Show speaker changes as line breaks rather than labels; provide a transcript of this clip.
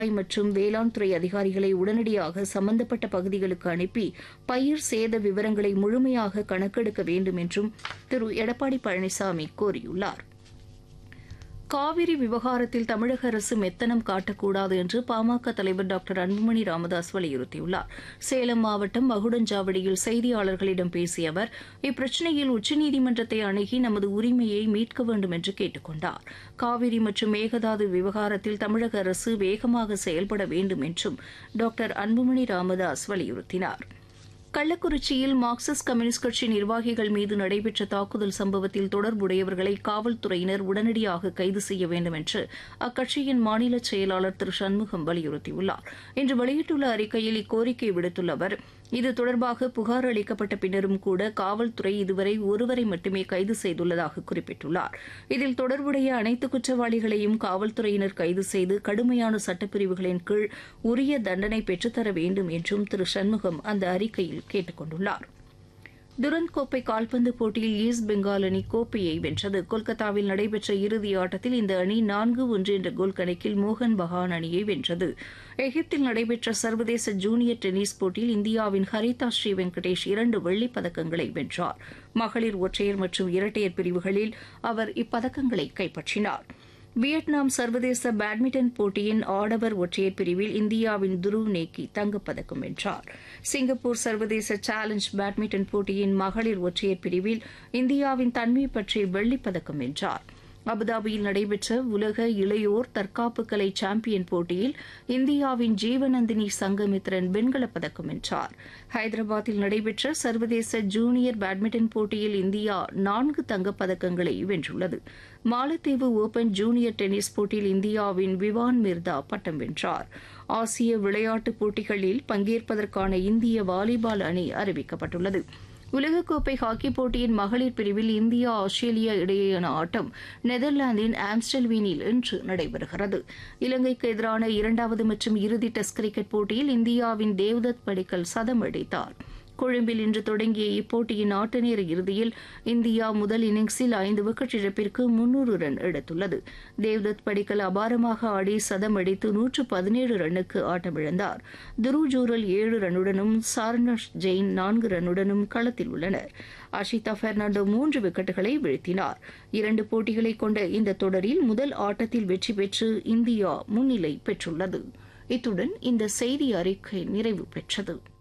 மற்றும் வேளாண் துறை அதிகாரிகளை உடனடியாக சம்பந்தப்பட்ட பகுதிகளுக்கு அனுப்பி பயிர் சேத விவரங்களை முழுமையாக கணக்கெடுக்க வேண்டும் என்றும் திரு எடப்பாடி பழனிசாமி கோரியுள்ளார் காவிரி விவகாரத்தில் தமிழக அரசு மெத்தனம் காட்டக்கூடாது என்று பாமக தலைவர் டாக்டர் அன்புமணி ராமதாஸ் வலியுறுத்தியுள்ளார் சேலம் மாவட்டம் மகுடஞ்சாவடியில் செய்தியாளர்களிடம் பேசிய அவர் இப்பிரச்சினையில் உச்சநீதிமன்றத்தை அணுகி நமது உரிமையை மீட்க வேண்டும் என்று கேட்டுக் கொண்டார் காவிரி மற்றும் மேகதாது விவகாரத்தில் தமிழக அரசு வேகமாக செயல்பட வேண்டும் என்றும் டாக்டர் அன்புமணி ராமதாஸ் வலியுறுத்தினார் கள்ளக்குறிச்சியில் மார்க்சிஸ்ட் கம்யூனிஸ்ட் கட்சி நிர்வாகிகள் மீது நடைபெற்ற தாக்குதல் சம்பவத்தில் தொடர்புடையவர்களை காவல்துறையினர் உடனடியாக கைது செய்ய வேண்டும் என்று அக்கட்சியின் மாநில செயலாளர் திரு சண்முகம் வலியுறுத்தியுள்ளார் இன்று வெளியிட்டுள்ள அறிக்கையில் இக்கோரிக்கை விடுத்துள்ள அவர் இது தொடர்பாக புகார் அளிக்கப்பட்ட பின்னரும் கூட காவல்துறை இதுவரை ஒருவரை மட்டுமே கைது செய்துள்ளதாக குறிப்பிட்டுள்ளார் இதில் தொடர்புடைய அனைத்து குற்றவாளிகளையும் காவல்துறையினர் கைது செய்து கடுமையான சட்டப்பிரிவுகளின் கீழ் உரிய தண்டனை பெற்றுத்தர வேண்டும் என்றும் திரு சண்முகம் அந்த அறிக்கையில் கேட்டுக் கொண்டுள்ளார் துரந்த் கோப்பை கால்பந்து போட்டியில் ஈஸ்ட் பெங்கால் அணி கோப்பையை வென்றது கொல்கத்தாவில் நடைபெற்ற இறுதி ஆட்டத்தில் இந்த அணி நான்கு ஒன்று என்ற கோல் கணக்கில் மோகன் பகான் அணியை வென்றது எகிப்தில் நடைபெற்ற சர்வதேச ஜூனியர் டென்னிஸ் போட்டியில் இந்தியாவின் ஹரிதா ஸ்ரீ வெங்கடேஷ் இரண்டு வெள்ளிப் பதக்கங்களை வென்றார் மகளிர் ஒற்றையர் மற்றும் இரட்டையர் பிரிவுகளில் அவர் இப்பதக்கங்களை கைப்பற்றினார் வியட்நாம் சர்வதேச பேட்மிண்டன் போட்டியின் ஆடவர் ஒற்றையர் பிரிவில் இந்தியாவின் துருவ் நேக்கி தங்கப்பதக்கம் வென்றார் சிங்கப்பூர் சர்வதேச சேலஞ்ச் பேட்மிண்டன் போட்டியின் மகளிர் ஒற்றையர் பிரிவில் இந்தியாவின் தன்மை பற்றி வெள்ளிப்பதக்கம் வென்றார் அபுதாபியில் நடைபெற்ற உலக இளையோர் தற்காப்பு கலை சாம்பியன் போட்டியில் இந்தியாவின் ஜீவநந்தினி சங்கமித்ரன் வெண்கலப் பதக்கம் வென்றார் ஹைதராபாத்தில் நடைபெற்ற சர்வதேச ஜூனியர் பேட்மிண்டன் போட்டியில் இந்தியா நான்கு தங்கப்பதக்கங்களை வென்றுள்ளது மாலத்தீவு ஓபன் ஜூனியர் டென்னிஸ் போட்டியில் இந்தியாவின் விவான் மிர்தா பட்டம் வென்றார் ஆசிய விளையாட்டுப் போட்டிகளில் பங்கேற்பதற்கான இந்திய வாலிபால் அணி அறிவிக்கப்பட்டுள்ளது உலகக்கோப்பை ஹாக்கி போட்டியின் மகளிர் பிரிவில் இந்தியா ஆஸ்திரேலியா இடையேயான ஆட்டம் நெதர்லாந்தின் ஆம்ஸ்டல்வீனில் இன்று நடைபெறுகிறது இலங்கைக்கு எதிரான இரண்டாவது மற்றும் இறுதி டெஸ்ட் கிரிக்கெட் போட்டியில் இந்தியாவின் தேவ்தத் படிக்கல் சதம் அடித்தார் கொழும்பில் இன்று தொடங்கிய இப்போட்டியின் ஆட்ட நேர இறுதியில் இந்தியா முதல் இன்னிங்ஸில் ஐந்து விக்கெட் இழப்பிற்கு முன்னூறு ரன் எடுத்துள்ளது தேவ்தத் படிக்கல் அபாரமாக ஆடி சதம் அடித்து நூற்று பதினேழு ரன்னுக்கு ஆட்டமிழந்தார் துரு ஜூரல் ஏழு ரன்னுடனும் சார்னஷ் ஜெயின் நான்கு ரன்னுடனும் களத்தில் உள்ளனர் அஷிதா பெர்னாண்டோ மூன்று விக்கெட்டுகளை வீழ்த்தினார் இரண்டு போட்டிகளை கொண்ட இந்த தொடரில் முதல் ஆட்டத்தில் வெற்றி பெற்று இந்தியா முன்னிலை பெற்றுள்ளது இத்துடன் இந்த செய்தி அறிக்கை நிறைவு பெற்றது